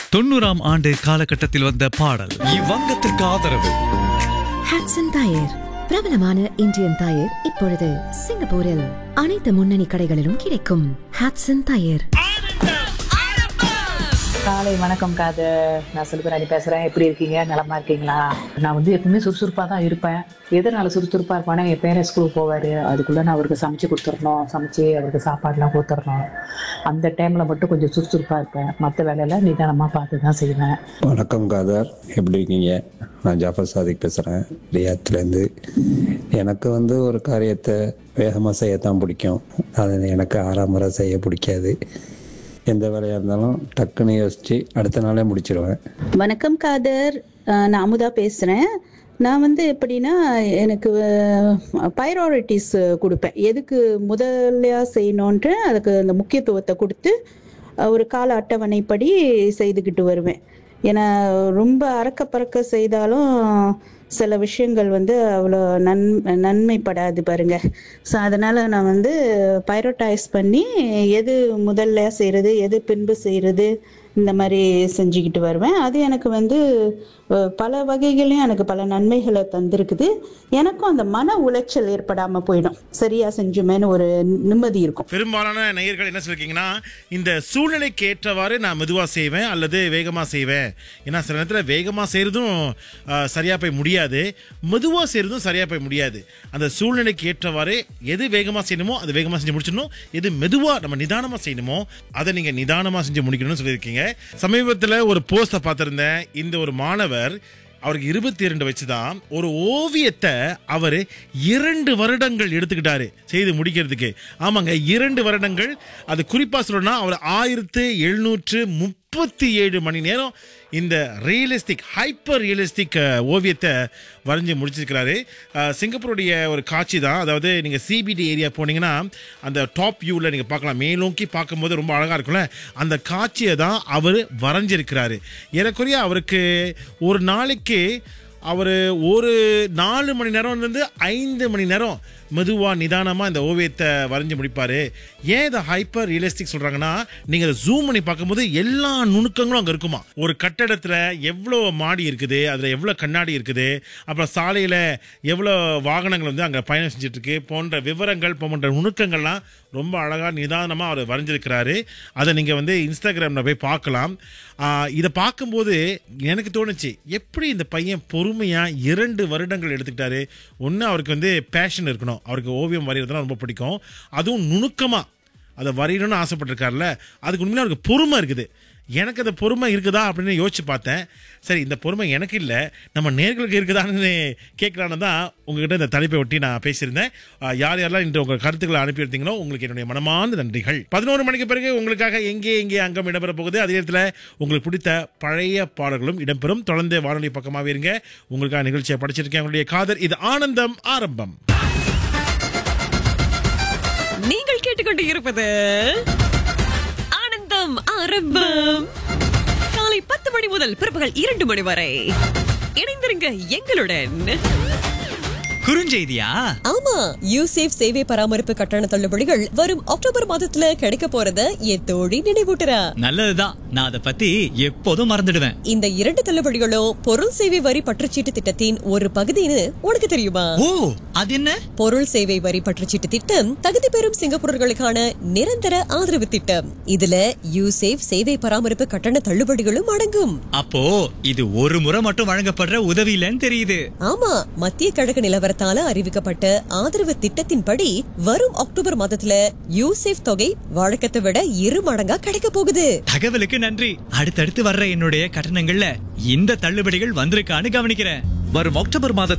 தொண்ணூறாம் ஆண்டு காலகட்டத்தில் வந்த பாடல் இவ்வங்கத்திற்கு ஆதரவு ஹாட்சன் டயர் பிரபலமான இந்தியன் டயர் இப்பொழுது சிங்கப்பூரில் அனைத்து முன்னணி கடைகளிலும் கிடைக்கும் ஹாட்சன் டயர் காலை வணக்கம் காது நான் செல்வராணி பேசுறேன் எப்படி இருக்கீங்க நலமா இருக்கீங்களா நான் வந்து எப்பவுமே சுறுசுறுப்பா தான் இருப்பேன் எதனால சுறுசுறுப்பா இருப்பானா என் பேரன் ஸ்கூலுக்கு போவாரு அதுக்குள்ள நான் அவருக்கு சமைச்சு கொடுத்துடணும் சமைச்சு அவருக்கு சாப்பாடுலாம் கொடுத்துடணும் அந்த டைம்ல மட்டும் கொஞ்சம் சுறுசுறுப்பா இருப்பேன் மற்ற வேலையெல்லாம் நிதானமா பார்த்து தான் செய்வேன் வணக்கம் காதர் எப்படி இருக்கீங்க நான் ஜாஃபர் சாதிக் பேசுகிறேன் ரியாத்துலேருந்து எனக்கு வந்து ஒரு காரியத்தை வேகமாக செய்யத்தான் பிடிக்கும் அது எனக்கு ஆறாம் முறை செய்ய பிடிக்காது எந்த வேலையாக இருந்தாலும் டக்குன்னு யோசித்து அடுத்த நாளே முடிச்சிருவேன் வணக்கம் காதர் அஹ் நான் அமுதா பேசுகிறேன் நான் வந்து எப்படின்னா எனக்கு பைராரிட்டிஸ் கொடுப்பேன் எதுக்கு முதல்ல செய்யணுன்ட்டு அதுக்கு அந்த முக்கியத்துவத்தை கொடுத்து அஹ் ஒரு கால அட்டவணைப்படி செய்துக்கிட்டு வருவேன் ஏன்னா ரொம்ப அறக்க பறக்க செய்தாலும் சில விஷயங்கள் வந்து அவ்வளோ நன் நன்மைப்படாது பாருங்க ஸோ அதனால் நான் வந்து பைரோட்டைஸ் பண்ணி எது முதல்ல செய்கிறது எது பின்பு செய்கிறது இந்த மாதிரி செஞ்சுக்கிட்டு வருவேன் அது எனக்கு வந்து அஹ், பல வகைகளையும் எனக்கு பல நன்மைகளை தந்திருக்குது எனக்கும் அந்த மன உளைச்சல் ஏற்படாமல் போயிடும் சரியா செஞ்சுமேன்னு ஒரு நிம்மதி இருக்கும் பெரும்பாலான நேயர்கள் என்ன சொல்லிருக்கீங்கன்னா இந்த சூழ்நிலைக்கு ஏற்றவாறு நான் மெதுவா செய்வேன் அல்லது வேகமா செய்வேன் ஏன்னா சில நேரத்தில் வேகமா செய்யறதும் ஆஹ், சரியா போய் முடியாது மெதுவா செய்யறதும் சரியா போய் முடியாது அந்த சூழ்நிலைக்கு ஏற்றவாறு எது வேகமா செய்யணுமோ அது வேகமா செஞ்சு முடிச்சிடணும் எது மெதுவா நம்ம நிதானமா செய்யணுமோ அதை நீங்க நிதானமா செஞ்சு முடிக்கணும்னு சொல்லியிருக்கீங்க சமீபத்தில் ஒரு போஸ்டை பார்த்திருந்தேன் இந்த ஒரு மாணவர் அவருக்கு இருபத்தி இரண்டு வச்சுதான் ஒரு ஓவியத்தை அவர் இரண்டு வருடங்கள் எடுத்துக்கிட்டாரு செய்து முடிக்கிறதுக்கு ஆமாங்க இரண்டு வருடங்கள் அது குறிப்பா சொல்லணும்னா அவர் ஆயிரத்து எழுநூற்று முப்பத்தி ஏழு மணி நேரம் இந்த ரியலிஸ்டிக் ஹைப்பர் ரியலிஸ்டிக் ஓவியத்தை வரைஞ்சி முடிச்சிருக்கிறாரு அஹ், சிங்கப்பூருடைய ஒரு காட்சி தான் அதாவது நீங்கள் சிபிடி ஏரியா போனீங்கன்னா அந்த டாப் வியூவில் நீங்கள் பார்க்கலாம் மேலோக்கி பார்க்கும்போது ரொம்ப அழகாக இருக்கும்ல அந்த காட்சியை தான் அவர் வரைஞ்சிருக்கிறாரு ஏறக்குறைய அவருக்கு ஒரு நாளைக்கு அவர் ஒரு நாலு மணி நேரம்லேருந்து ஐந்து மணி நேரம் மெதுவாக நிதானமாக இந்த ஓவியத்தை வரைஞ்சி முடிப்பார் ஏன் இதை ஹைப்பர் ரியலிஸ்டிக் சொல்கிறாங்கன்னா நீங்கள் அதை ஜூம் பண்ணி பார்க்கும்போது எல்லா நுணுக்கங்களும் அங்கே இருக்குமா ஒரு கட்டடத்தில் எவ்வளோ மாடி இருக்குது அதில் எவ்வளோ கண்ணாடி இருக்குது அப்புறம் சாலையில் எவ்வளோ வாகனங்கள் வந்து அங்கே பயணம் செஞ்சுட்டு இருக்கு போன்ற விவரங்கள் போன்ற நுணுக்கங்கள்லாம் ரொம்ப அழகாக நிதானமாக அவர் வரைஞ்சிருக்கிறாரு அதை நீங்கள் வந்து இன்ஸ்டாகிராமில் போய் பார்க்கலாம் ஆஹ் இதை பார்க்கும்போது எனக்கு தோணுச்சு எப்படி இந்த பையன் பொறுமையாக இரண்டு வருடங்கள் எடுத்துக்கிட்டாரு ஒன்று அவருக்கு வந்து பேஷன் இருக்கணும் அவருக்கு ஓவியம் வரைகிறதுலாம் ரொம்ப பிடிக்கும் அதுவும் நுணுக்கமாக அதை வரையணும்னு ஆசைப்பட்டிருக்காருல்ல அதுக்கு உண்மையில அவருக்கு பொறுமை இருக்குது எனக்கு அந்த பொறுமை இருக்குதா அப்படின்னு யோசிச்சு பார்த்தேன் சரி இந்த பொறுமை எனக்கு இல்லை நம்ம நேர்களுக்கு இருக்குதான்னு கேட்கலான்னு தான் உங்ககிட்ட இந்த தலைப்பை ஒட்டி நான் பேசியிருந்தேன் ஆஹ் யார் யாரெல்லாம் இன்று உங்கள் கருத்துக்களை அனுப்பியிருந்தீங்களோ உங்களுக்கு என்னுடைய மனமார்ந்த நன்றிகள் பதினோரு மணிக்கு பிறகு உங்களுக்காக எங்கே எங்கே அங்கம் இடம்பெற போகுது அதே நேரத்தில் உங்களுக்கு பிடித்த பழைய பாடல்களும் இடம்பெறும் தொடர்ந்து வானொலி பக்கமாகவே இருங்க உங்களுக்காக நிகழ்ச்சியை படிச்சிருக்கேன் உங்களுடைய காதல் இது ஆனந்தம் ஆரம்பம் நீங்கள் கேட்டுக்கொண்டு இருப்பது ஆனந்தம் ஆரம்பம் காலை பத்து மணி முதல் பிற்பகல் இரண்டு மணி வரை இணைந்திருங்க எங்களுடன் குறுஞ்செய்தியா ஆமா யூசேஃப் சேவை பராமரிப்பு கட்டண தள்ளுபடிகள் வரும் அக்டோபர் மாதத்துல கிடைக்க போறத என் தோழி நினைவூட்டுறா நல்லதுதான் நான் அதை பத்தி எப்போதும் மறந்துடுவேன் இந்த இரண்டு தள்ளுபடிகளும் பொருள் சேவை வரி பற்றுச்சீட்டு திட்டத்தின் ஒரு பகுதின்னு உனக்கு தெரியுமா ஓ அது என்ன பொருள் சேவை வரி பற்றுச்சீட்டு திட்டம் தகுதி பெறும் சிங்கப்பூரர்களுக்கான நிரந்தர ஆதரவு திட்டம் இதுல யூசேஃப் சேவை பராமரிப்பு கட்டண தள்ளுபடிகளும் அடங்கும் அப்போ இது ஒரு முறை மட்டும் வழங்கப்படுற உதவி இல்லைன்னு தெரியுது ஆமா மத்திய கழக நிலவரத்தால அறிவிக்கப்பட்ட ஆதரவு திட்டத்தின்படி வரும் அக்டோபர் மாதத்துல யூசேஃப் தொகை வழக்கத்தை விட இரு மடங்கா கிடைக்க போகுது தகவலுக்கு நன்றி அடுத்தடுத்து வர்ற என்னுடைய கட்டணங்கள்ல இந்த தள்ளுபடிகள் வந்திருக்கான்னு கவனிக்கிறேன் வரும் அக்டோபர் மாத